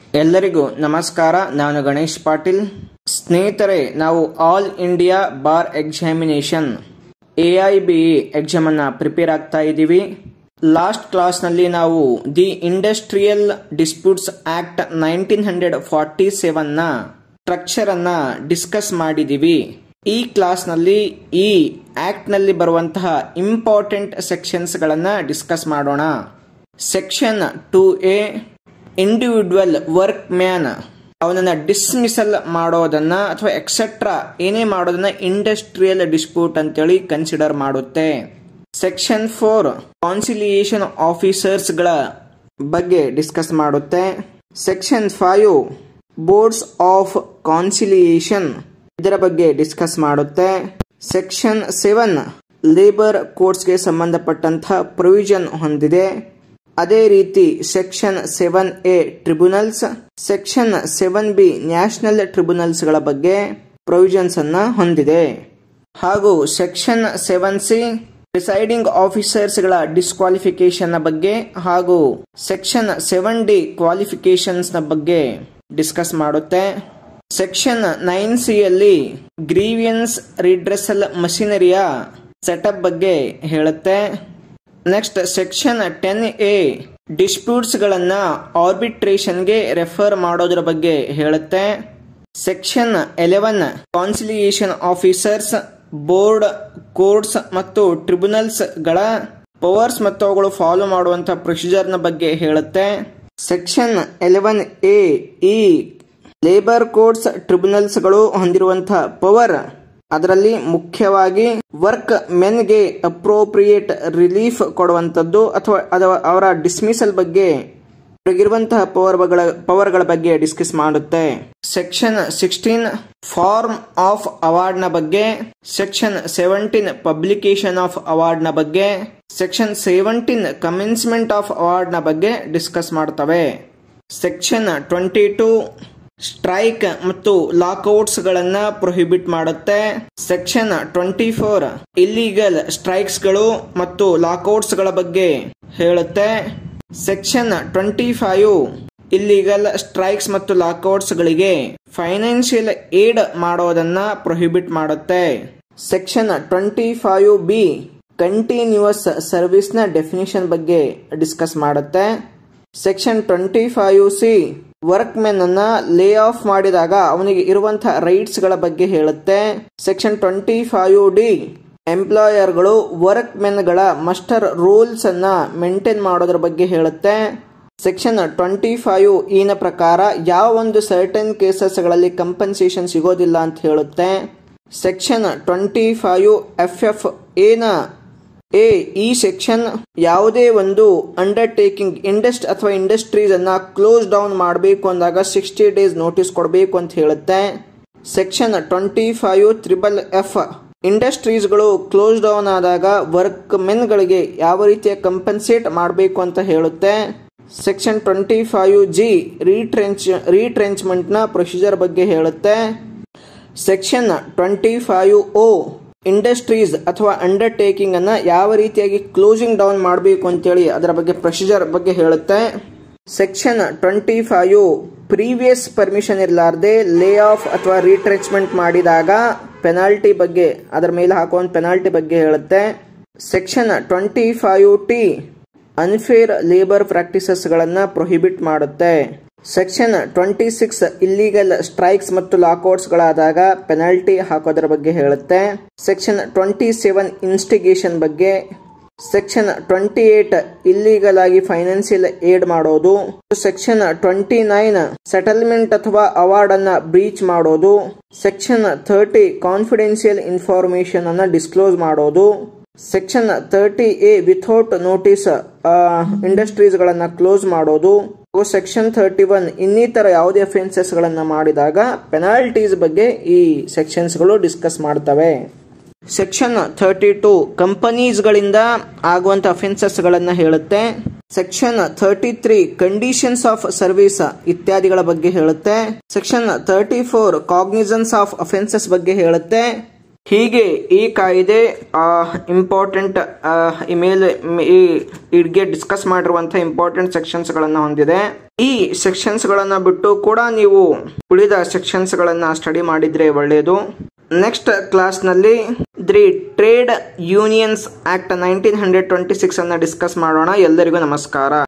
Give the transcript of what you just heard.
ಎಲ್ಲರಿಗೂ ನಮಸ್ಕಾರ ನಾನು ಗಣೇಶ್ ಪಾಟೀಲ್ ಸ್ನೇಹಿತರೆ ನಾವು all India bar examination A I B exam ಅನ್ನ ಪ್ರಿಪೇರ್ ಆಗ್ತಾ ಇದ್ದೀವಿ ಲಾಸ್ಟ್ ಕ್ಲಾಸ್ನಲ್ಲಿ ನಾವು the industrial disputes act nineteen hundred forty ಸೆವೆನ್ನ ಸ್ಟ್ರಕ್ಚರ್ ಅನ್ನ ಡಿಸ್ಕಸ್ ಮಾಡಿದ್ದೀವಿ ಈ ಕ್ಲಾಸ್ನಲ್ಲಿ ಈ ಆಕ್ಟ್ ನಲ್ಲಿ ಬರುವಂತಹ ಇಂಪಾರ್ಟೆಂಟ್ ಸೆಕ್ಷನ್ಸ್ ಗಳನ್ನ ಡಿಸ್ಕಸ್ ಮಾಡೋಣ section two A individual workman ಅವನನ್ನ ಡಿಸ್ಮಿಸಲ್ ಮಾಡೋದನ್ನ ಅಥವಾ ಎಕ್ಸೆಟ್ರಾ ಏನೇ ಮಾಡೋದನ್ನ ಇಂಡಸ್ಟ್ರಿಯಲ್ ಡಿಸ್ಪ್ಯೂಟ್ ಅಂತೇಳಿ ಕನ್ಸಿಡರ್ ಮಾಡುತ್ತೆ ಸೆಕ್ಷನ್ ಫೋರ್ ಕಾನ್ಸಿಲಿಯೇಷನ್ ಆಫೀಸರ್ಸ್ ಗಳ ಬಗ್ಗೆ ಡಿಸ್ಕಸ್ ಮಾಡುತ್ತೆ section five boards of conciliation ಇದರ ಬಗ್ಗೆ ಡಿಸ್ಕಸ್ ಮಾಡುತ್ತೆ ಸೆಕ್ಷನ್ ಸೆವೆನ್ ಲೇಬರ್ ಕೋರ್ಟ್ಸ್ಗೆ ಸಂಬಂಧಪಟ್ಟಂತಹ ಪ್ರೊವಿಷನ್ ಹೊಂದಿದೆ ಅದೇ ರೀತಿ section seven A tribunals section seven B national tribunals ಗಳ ಬಗ್ಗೆ ಪ್ರೊವಿಷನ್ಸ್ ಅನ್ನ ಹೊಂದಿದೆ ಹಾಗೂ section seven C presiding officers ಗಳ ಡಿಸ್ಕ್ವಾಲಿಫಿಕೇಶನ್ ನ ಬಗ್ಗೆ ಹಾಗೂ ಸೆಕ್ಷನ್ ಸೆವೆನ್ ಡಿ ಕ್ವಾಲಿಫಿಕೇಶನ್ಸ್ ನ ಬಗ್ಗೆ ಡಿಸ್ಕಸ್ ಮಾಡುತ್ತೆ ಸೆಕ್ಷನ್ ನೈನ್ ಸಿ ಯಲ್ಲಿ ಗ್ರೀವಿಯನ್ಸ್ ರಿಡ್ರೆಸಲ್ ಮಷಿನರಿಯ ಸೆಟಪ್ ಬಗ್ಗೆ ಹೇಳುತ್ತೆ next section ten A disputes ಗಳನ್ನ ಆರ್ಬಿಟ್ರೇಷನ್ಗೆ ರೆಫರ್ ಮಾಡೋದ್ರ ಬಗ್ಗೆ ಹೇಳುತ್ತೆ section eleven conciliation officers board courts ಮತ್ತು ಟ್ರಿಬ್ಯುನಲ್ಸ್ ಗಳ ಪವರ್ಸ್ ಮತ್ತು ಅವುಗಳು ಫಾಲೋ ಮಾಡುವಂತಹ ಪ್ರೊಸೀಜರ್ ನ ಬಗ್ಗೆ ಹೇಳುತ್ತೆ ಸೆಕ್ಷನ್ ಎಲೆವೆನ್ ಎ ಈ ಲೇಬರ್ ಕೋರ್ಟ್ಸ್ ಟ್ರಿಬ್ಯುನಲ್ಸ್ ಗಳು ಹೊಂದಿರುವಂತಹ ಪವರ್ ಅದರಲ್ಲಿ ಮುಖ್ಯವಾಗಿ ವರ್ಕ್ ಮೆನ್ಗೆ ಅಪ್ರೋಪ್ರಿಯೇಟ್ ರಿಲೀಫ್ ಕೊಡುವಂತದ್ದು ಅಥವಾ ಅವರ ಡಿಸ್ಮಿಸಲ್ ಬಗ್ಗೆ ಇರುವಂತಹ ಪವರ್ಗಳ ಪವರ್ಗಳ ಬಗ್ಗೆ ಡಿಸ್ಕಸ್ ಮಾಡುತ್ತೆ section sixteen form of award ನ ಬಗ್ಗೆ section seventeen publication of award ನ ಬಗ್ಗೆ section seventeen commencement of award ನ ಬಗ್ಗೆ ಡಿಸ್ಕಸ್ ಮಾಡ್ತವೆ ಸೆಕ್ಷನ್ ಟ್ವೆಂಟಿ ಟೂ ಸ್ಟ್ರೈಕ್ ಮತ್ತು ಲಾಕ್ಔಟ್ಸ್ ಗಳನ್ನ ಪ್ರೊಹಿಬಿಟ್ ಮಾಡುತ್ತೆ section twenty four illegal strikes ಗಳು ಮತ್ತು ಲಾಕ್ಔಟ್ಸ್ ಗಳ ಬಗ್ಗೆ ಹೇಳುತ್ತೆ section twenty five illegal strikes ಮತ್ತು ಲಾಕ್ಔಟ್ಸ್ ಗಳಿಗೆ ಫೈನಾನ್ಷಿಯಲ್ ಏಡ್ ಮಾಡೋದನ್ನ ಪ್ರೊಹಿಬಿಟ್ ಮಾಡುತ್ತೆ section twenty five B continuous service ನ ಡೆಫಿನೇಷನ್ ಬಗ್ಗೆ ಡಿಸ್ಕಸ್ ಮಾಡುತ್ತೆ section twenty five C workmen ಅನ್ನ ಲೇ ಆಫ್ ಮಾಡಿದಾಗ ಅವನಿಗೆ ಇರುವಂತಹ ರೈಟ್ಸ್ ಗಳ ಬಗ್ಗೆ ಹೇಳುತ್ತೆ ಸೆಕ್ಷನ್ ಟ್ವೆಂಟಿ ಫೈವ್ ಡಿ ಎಂಪ್ಲಾಯರ್ಗಳು ವರ್ಕ್ ಮೆನ್ ಗಳ ಮಸ್ಟರ್ ರೂಲ್ಸ್ ಅನ್ನ ಮೇಂಟೈನ್ ಮಾಡೋದ್ರ ಬಗ್ಗೆ ಹೇಳುತ್ತೆ ಸೆಕ್ಷನ್ ಟ್ವೆಂಟಿ ಫೈವ್ ಇನ ಪ್ರಕಾರ ಯಾವ ಒಂದು ಸರ್ಟನ್ ಕೇಸಸ್ ಗಳಲ್ಲಿ ಕಂಪನ್ಸೇಷನ್ ಸಿಗೋದಿಲ್ಲ ಅಂತ ಹೇಳುತ್ತೆ section twenty five F F ಎನ ಎ ಈ ಸೆಕ್ಷನ್ ಯಾವುದೇ ಒಂದು ಅಂಡರ್ಟೇಕಿಂಗ್ ಇಂಡಸ್ಟ್ ಅಥವಾ ಇಂಡಸ್ಟ್ರೀಸ್ ಅನ್ನ ಕ್ಲೋಸ್ ಡೌನ್ ಮಾಡಬೇಕು ಅಂದಾಗ ಸಿಕ್ಸ್ಟಿ ಡೇಸ್ ನೋಟಿಸ್ ಕೊಡಬೇಕು ಅಂತ ಹೇಳುತ್ತೆ section twenty five triple F ಇಂಡಸ್ಟ್ರೀಸ್ಗಳು ಕ್ಲೋಸ್ ಡೌನ್ ಆದಾಗ ವರ್ಕ್ ಮೆನ್ ಗಳಿಗೆ ಯಾವ ರೀತಿಯ ಕಂಪನ್ಸೇಟ್ ಮಾಡಬೇಕು ಅಂತ ಹೇಳುತ್ತೆ section twenty five G retrench retrenchment ನ ಪ್ರೊಸೀಜರ್ ಬಗ್ಗೆ ಹೇಳುತ್ತೆ section twenty five O industries ಅಥವಾ ಅಂಡರ್ಟೇಕಿಂಗ್ ಅನ್ನ ಯಾವ ರೀತಿಯಾಗಿ ಕ್ಲೋಸಿಂಗ್ ಡೌನ್ ಮಾಡಬೇಕು ಅಂತೇಳಿ ಅದರ ಬಗ್ಗೆ ಪ್ರೊಸೀಜರ್ ಬಗ್ಗೆ ಹೇಳುತ್ತೆ section twenty five previous permission ಇರಲಾರ್ದೆ ಲೇ ಆಫ್ ಅಥವಾ ರೀಟ್ರೆಚ್ಮೆಂಟ್ ಮಾಡಿದಾಗ ಪೆನಾಲ್ಟಿ ಬಗ್ಗೆ ಅದರ ಮೇಲೆ ಹಾಕುವಂತ ಪೆನಾಲ್ಟಿ ಬಗ್ಗೆ ಹೇಳುತ್ತೆ section twenty five T unfair labour practices ಗಳನ್ನ ಪ್ರೊಹಿಬಿಟ್ ಮಾಡುತ್ತೆ section twenty six illegal strikes ಮತ್ತು ಲಾಕ್ಔಟ್ಸ್ ಗಳಾದಾಗ ಪೆನಾಲ್ಟಿ ಹಾಕೋದ್ರ ಬಗ್ಗೆ ಹೇಳುತ್ತೆ ಸೆಕ್ಷನ್ ಟ್ವೆಂಟಿ ಸೆವೆನ್ ಇನ್ಸ್ಟಿಗೇಷನ್ ಬಗ್ಗೆ ಸೆಕ್ಷನ್ ಟ್ವೆಂಟಿ ಏಟ್ ಇಲ್ಲಿಗಲ್ ಆಗಿ ಫೈನಾನ್ಸಿಯಲ್ ಏಡ್ ಮಾಡೋದು ಸೆಕ್ಷನ್ ಟ್ವೆಂಟಿ ನೈನ್ ಸೆಟಲ್ಮೆಂಟ್ ಅಥವಾ ಅವಾರ್ಡ್ ಅನ್ನ ಬ್ರೀಚ್ ಮಾಡೋದು ಸೆಕ್ಷನ್ ಥರ್ಟಿ ಕಾನ್ಫಿಡೆನ್ಷಿಯಲ್ ಇನ್ಫಾರ್ಮೇಶನ್ ಅನ್ನ ಡಿಸ್ಕ್ಲೋಸ್ ಮಾಡೋದು section thirty A without notice industries ಗಳನ್ನ ಕ್ಲೋಸ್ ಮಾಡೋದು ಸೆಕ್ಷನ್ ಥರ್ಟಿ ಒನ್ ಇನ್ನಿತರ ಯಾವುದೇ ಅಫೆನ್ಸಸ್ ಗಳನ್ನ ಮಾಡಿದಾಗ ಪೆನಾಲ್ಟೀಸ್ ಬಗ್ಗೆ ಈ ಸೆಕ್ಷನ್ಸ್ ಗಳು ಡಿಸ್ಕಸ್ ಮಾಡ್ತವೆ ಸೆಕ್ಷನ್ ಥರ್ಟಿ ಟೂ ಕಂಪನೀಸ್ ಗಳಿಂದ ಆಗುವಂತ ಅಫೆನ್ಸಸ್ ಗಳನ್ನ ಹೇಳುತ್ತೆ section thirty three conditions of service ಇತ್ಯಾದಿಗಳ ಬಗ್ಗೆ ಹೇಳುತ್ತೆ section thirty four cognisance of offences ಬಗ್ಗೆ ಹೇಳುತ್ತೆ ಹೀಗೆ ಈ ಕಾಯ್ದೆ ಇಂಪಾರ್ಟೆಂಟ್ ಇಮೇಲ್ ಇಡ್ಗೆ ಡಿಸ್ಕಸ್ ಮಾಡಿರುವಂತಹ ಇಂಪಾರ್ಟೆಂಟ್ ಸೆಕ್ಷನ್ಸ್ ಗಳನ್ನ ಹೊಂದಿದೆ ಈ ಸೆಕ್ಷನ್ಸ್ ಗಳನ್ನ ಬಿಟ್ಟು ಕೂಡ ನೀವು ಉಳಿದ ಸೆಕ್ಷನ್ಸ್ ಗಳನ್ನ ಸ್ಟಡಿ ಮಾಡಿದ್ರೆ ಒಳ್ಳೆಯದು ನೆಕ್ಸ್ಟ್ ಕ್ಲಾಸ್ನಲ್ಲಿ the trade unions act nineteen hundred twenty six ಅನ್ನ ಡಿಸ್ಕಸ್ ಮಾಡೋಣ ಎಲ್ಲರಿಗೂ ನಮಸ್ಕಾರ